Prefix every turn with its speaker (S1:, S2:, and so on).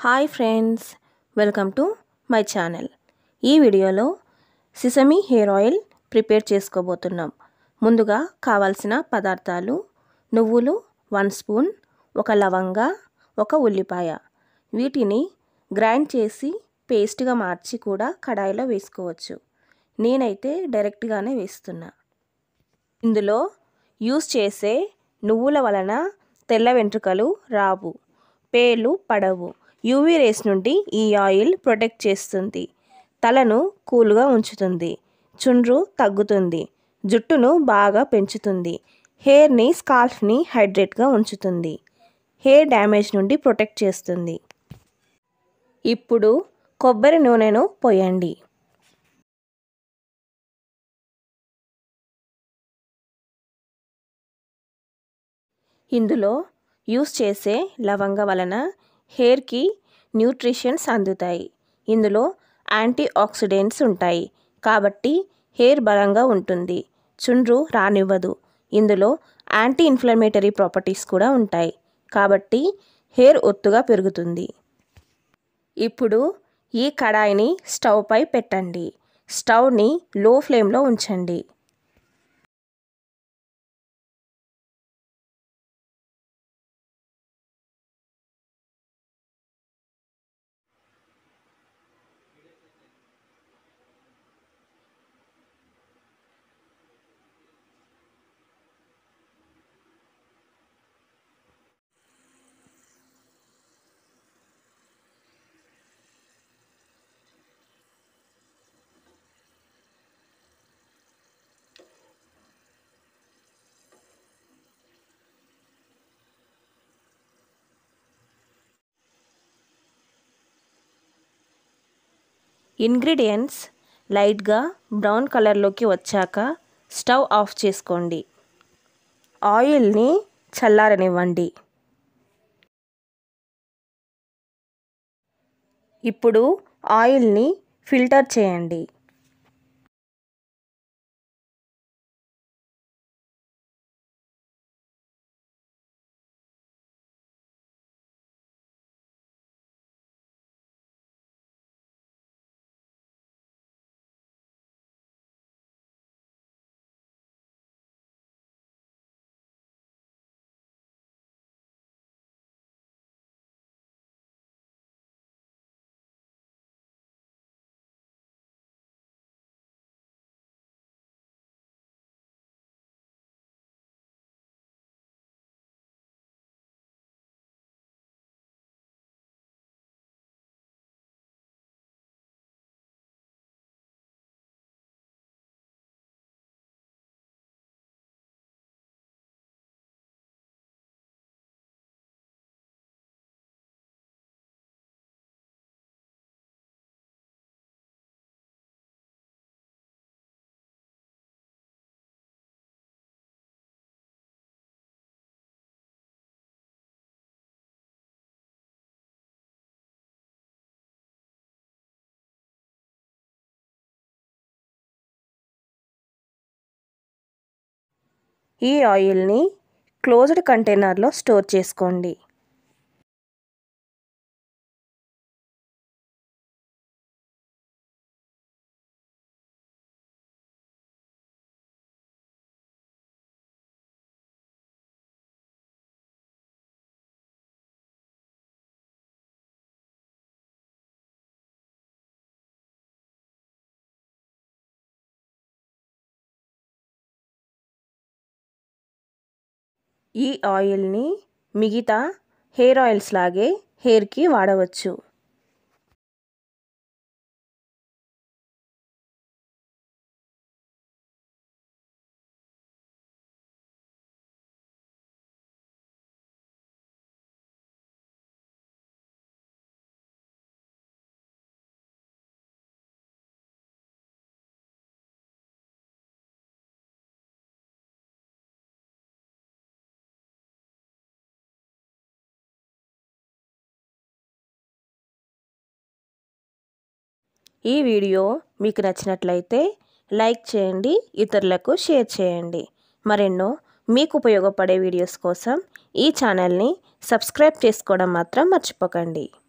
S1: hi friends welcome to my channel ఈ వీడియోలో సిసమి hair oil prepare చేసుకోబోతున్నాం ముందుగా కావాల్సిన పదార్థాలు నువ్వులు వన్ స్పూన్ ఒక లవంగ ఒక ఉల్లిపాయ వీటిని గ్రైండ్ చేసి పేస్ట్గా మార్చి కూడా కడాయిలో వేసుకోవచ్చు నేనైతే డైరెక్ట్గానే వేస్తున్నా ఇందులో యూస్ చేసే నువ్వుల వలన తెల్ల వెంట్రుకలు రావు పేలు పడవు యూవీ రేస్ నుండి ఈ ఆయిల్ ప్రొటెక్ట్ చేస్తుంది తలను కూల్గా ఉంచుతుంది చుండ్రు తగ్గుతుంది జుట్టును బాగా పెంచుతుంది హెయిర్ని స్కాల్ఫ్ని హైడ్రేట్గా ఉంచుతుంది హెయిర్ డ్యామేజ్ నుండి ప్రొటెక్ట్ చేస్తుంది ఇప్పుడు కొబ్బరి నూనెను పోయండి ఇందులో యూస్ చేసే లవంగ వలన హెయిర్కి న్యూట్రిషన్స్ అందుతాయి ఇందులో యాంటీ ఆక్సిడెంట్స్ ఉంటాయి కాబట్టి హెయిర్ బలంగా ఉంటుంది చుండ్రు రానివ్వదు ఇందులో యాంటీ ఇన్ఫ్లమేటరీ ప్రాపర్టీస్ కూడా ఉంటాయి కాబట్టి హెయిర్ ఒత్తుగా పెరుగుతుంది ఇప్పుడు ఈ కడాయిని స్టవ్ పై పెట్టండి స్టవ్ని లో ఫ్లేమ్లో ఉంచండి ఇంగ్రీడియంట్స్ లైట్గా బ్రౌన్ కలర్లోకి వచ్చాక స్టవ్ ఆఫ్ చేసుకోండి ఆయిల్ని చల్లారనివ్వండి ఇప్పుడు ఆయిల్ని ఫిల్టర్ చేయండి ఈ ఆయిల్ని క్లోజ్డ్ కంటైనర్లో స్టోర్ చేసుకోండి ఈ ఆయిల్ని మిగతా హెయిర్ ఆయిల్స్ లాగే హెయిర్కి వాడవచ్చు ఈ వీడియో మీకు నచ్చినట్లయితే లైక్ చేయండి ఇతరులకు షేర్ చేయండి మరెన్నో మీకు ఉపయోగపడే వీడియోస్ కోసం ఈ ఛానల్ని సబ్స్క్రైబ్ చేసుకోవడం మాత్రం మర్చిపోకండి